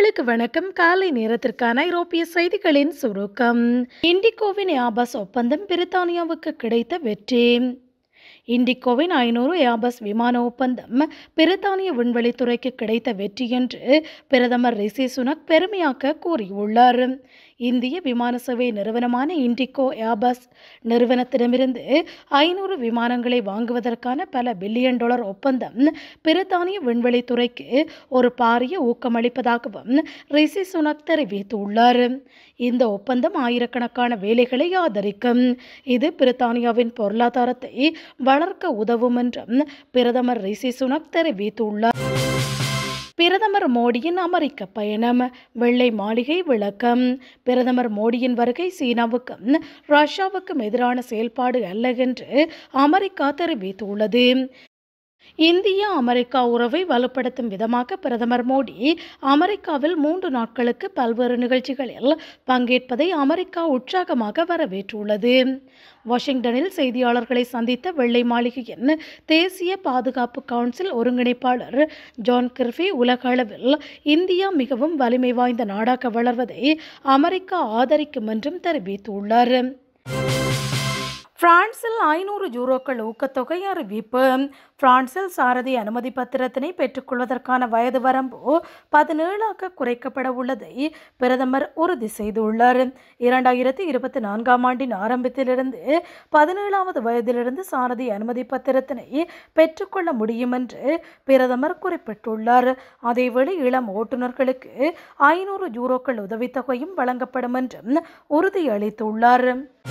நேர்களுக்கு வணக்கம் காலை நேரத்திற்கான ஐரோப்பிய செய்திகளின் சுருக்கம் இண்டிகோவின் ஏபாஸ் ஒப்பந்தம் பிரித்தானியாவுக்கு கிடைத்த வெற்றி இண்டிகோவின் ஐநூறு ஏபாஸ் விமான ஒப்பந்தம் பிரித்தானிய விண்வெளித்துறைக்கு கிடைத்த வெற்றி என்று பிரதமர் ரிஷி சுனக் பெருமையாக்க கூறியுள்ளார் இந்திய விமான சேவை நிறுவனமான இண்டிகோ ஏபாஸ் நிறுவனத்திடமிருந்து ஐநூறு விமானங்களை வாங்குவதற்கான பல பில்லியன் டாலர் ஒப்பந்தம் பிரித்தானிய விண்வெளித்துறைக்கு ஒரு பாரிய ஊக்கமளிப்பதாகவும் ரிஷி சுனக் தெரிவித்துள்ளார் இந்த ஒப்பந்தம் ஆயிரக்கணக்கான வேலைகளை ஆதரிக்கும் இது பிரித்தானியாவின் பொருளாதாரத்தை வளர்க்க உதவும் என்றும் பிரதமர் ரிஷி சுனக் தெரிவித்துள்ளார் பிரதமர் மோடியின் அமெரிக்க பயணம் வெள்ளை மாளிகை விளக்கம் பிரதமர் மோடியின் வருகை சீனாவுக்கும் ரஷ்யாவுக்கும் எதிரான செயல்பாடு அல்ல என்று அமெரிக்கா தெரிவித்துள்ளது இந்தியா அமெரிக்கா உறவை வலுப்படுத்தும் விதமாக பிரதமர் மோடி அமெரிக்காவில் மூன்று நாட்களுக்கு பல்வேறு நிகழ்ச்சிகளில் பங்கேற்பதை அமெரிக்கா உற்சாகமாக வரவேற்றுள்ளது வாஷிங்டனில் செய்தியாளர்களை சந்தித்த வெள்ளை மாளிகையின் தேசிய பாதுகாப்பு கவுன்சில் ஒருங்கிணைப்பாளர் ஜான் கிர்ஃபி உலக அளவில் இந்தியா மிகவும் வலிமை வாய்ந்த நாடாக வளர்வதை அமெரிக்கா ஆதரிக்கும் என்றும் தெரிவித்துள்ளார் பிரான்சில் ஐநூறு யூரோக்கள் ஊக்கத்தொகை அறிவிப்பு பிரான்சில் சாரதி அனுமதி பத்திரத்தினை பெற்றுக்கொள்வதற்கான வயது வரம்பு பதினேழாக குறைக்கப்பட உள்ளதை பிரதமர் உறுதி செய்துள்ளார் இரண்டாயிரத்தி இருபத்தி நான்காம் ஆண்டின் ஆரம்பத்திலிருந்து பதினேழாவது வயதிலிருந்து சாரதி அனுமதி பத்திரத்தினை பெற்றுக்கொள்ள முடியும் என்று பிரதமர் குறிப்பிட்டுள்ளார் அதேவேளை இளம் ஓட்டுநர்களுக்கு ஐநூறு யூரோக்கள் உதவித்தொகையும் வழங்கப்படும் என்றும் உறுதியளித்துள்ளார்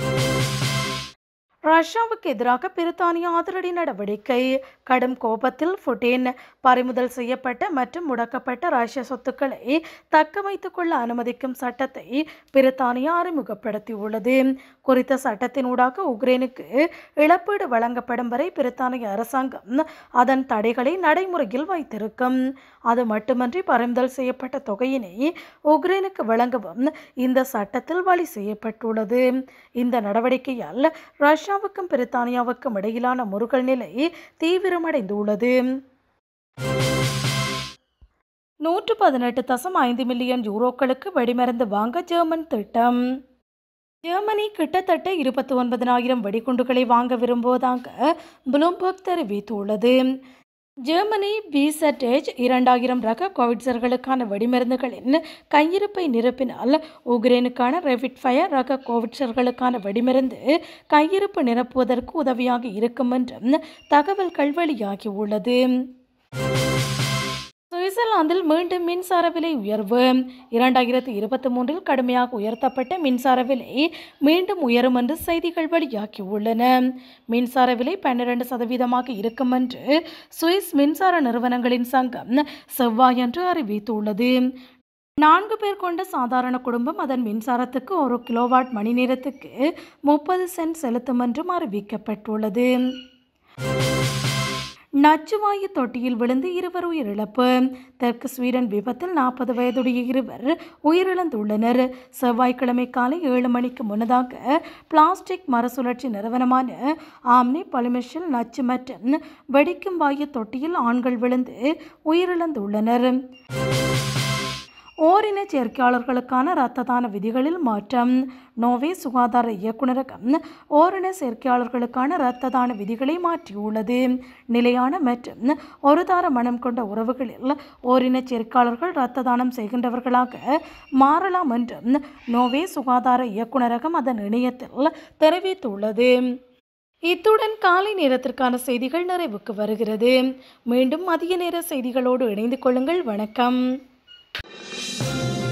ரஷ்யாவுக்கு எதிராக பிரித்தானியா அதிரடி நடவடிக்கை கடும் கோபத்தில் புட்டின் பறிமுதல் செய்யப்பட்ட மற்றும் முடக்கப்பட்ட ரஷ்ய சொத்துக்களை தக்க வைத்துக் கொள்ள அனுமதிக்கும் சட்டத்தை பிரித்தானியா அறிமுகப்படுத்தியுள்ளது குறித்த சட்டத்தினூடாக உக்ரைனுக்கு இழப்பீடு வழங்கப்படும் வரை பிரித்தானிய அரசாங்கம் அதன் தடைகளை நடைமுறையில் வைத்திருக்கும் அது மட்டுமன்றி பறிமுதல் செய்யப்பட்ட தொகையினை உக்ரைனுக்கு வழங்கவும் இந்த சட்டத்தில் வழி செய்யப்பட்டுள்ளது இந்த நடவடிக்கையால் ரஷ்யா ரஷ்யாவுக்கும் பிரித்தானியாவுக்கும் இடையிலான முருகல் நிலை தீவிரமடைந்துள்ளது நூற்று பதினெட்டு தசம் ஐந்து மில்லியன் யூரோக்களுக்கு வெடிமருந்து வாங்க ஜெர்மன் திட்டம் ஜெர்மனி கிட்டத்தட்ட இருபத்தி ஒன்பதனாயிரம் வெடிகுண்டுகளை வாங்க விரும்புவதாக புளூம்பர்க் தெரிவித்துள்ளது ஜெர்மனி பிசட்டேஜ் இரண்டாயிரம் ரக கோவிட்சர்களுக்கான வெடிமருந்துகளின் கையிருப்பை நிரப்பினால் உக்ரைனுக்கான ரெவிட் ஃபயர் ரக கோவிட்சர்களுக்கான வெடிமருந்து கையிருப்பு நிரப்புவதற்கு உதவியாக இருக்கும் என்றும் தகவல்கள் வெளியாகியுள்ளது சுவிட்சர்லாந்தில் மீண்டும் மின்சார விலை உயர்வு இரண்டாயிரத்தி இருபத்தி மூன்றில் கடுமையாக உயர்த்தப்பட்ட மின்சார விலை மீண்டும் உயரும் என்று செய்திகள் வெளியாகியுள்ளன மின்சார விலை பன்னிரண்டு சதவீதமாக இருக்கும் என்று சுவிஸ் மின்சார நிறுவனங்களின் சங்கம் செவ்வாயன்று அறிவித்துள்ளது நான்கு பேர் கொண்ட சாதாரண குடும்பம் அதன் மின்சாரத்துக்கு ஒரு கிலோவாட் மணி நேரத்துக்கு முப்பது சென்ட் செலுத்தும் என்றும் அறிவிக்கப்பட்டுள்ளது நச்சுவாயு தொட்டியில் விழுந்து இருவர் உயிரிழப்பு தெற்கு ஸ்வீடன் விபத்தில் நாற்பது வயதுடைய இருவர் உயிரிழந்துள்ளனர் செவ்வாய்க்கிழமை காலை ஏழு மணிக்கு முன்னதாக பிளாஸ்டிக் மறுசுழற்சி நிறுவனமான ஆம்னி பலிமிஷில் நச்சு மற்றும் வெடிக்கும் வாயு தொட்டியில் ஆண்கள் விழுந்து உயிரிழந்துள்ளனர் ஓரின சேர்க்கையாளர்களுக்கான இரத்த தான விதிகளில் மாற்றம் நோவே சுகாதார இயக்குநரகம் ஓரின சேர்க்கையாளர்களுக்கான இரத்த தான விதிகளை மாற்றியுள்ளது நிலையான மற்றும் ஒரு தார மனம் கொண்ட உறவுகளில் ஓரின சேர்க்கையாளர்கள் இரத்த தானம் செய்கின்றவர்களாக மாறலாம் என்றும் நோவே சுகாதார இயக்குநரகம் அதன் இணையத்தில் தெரிவித்துள்ளது இத்துடன் காலை நேரத்திற்கான செய்திகள் நிறைவுக்கு வருகிறது மீண்டும் மதிய நேர செய்திகளோடு இணைந்து கொள்ளுங்கள் வணக்கம்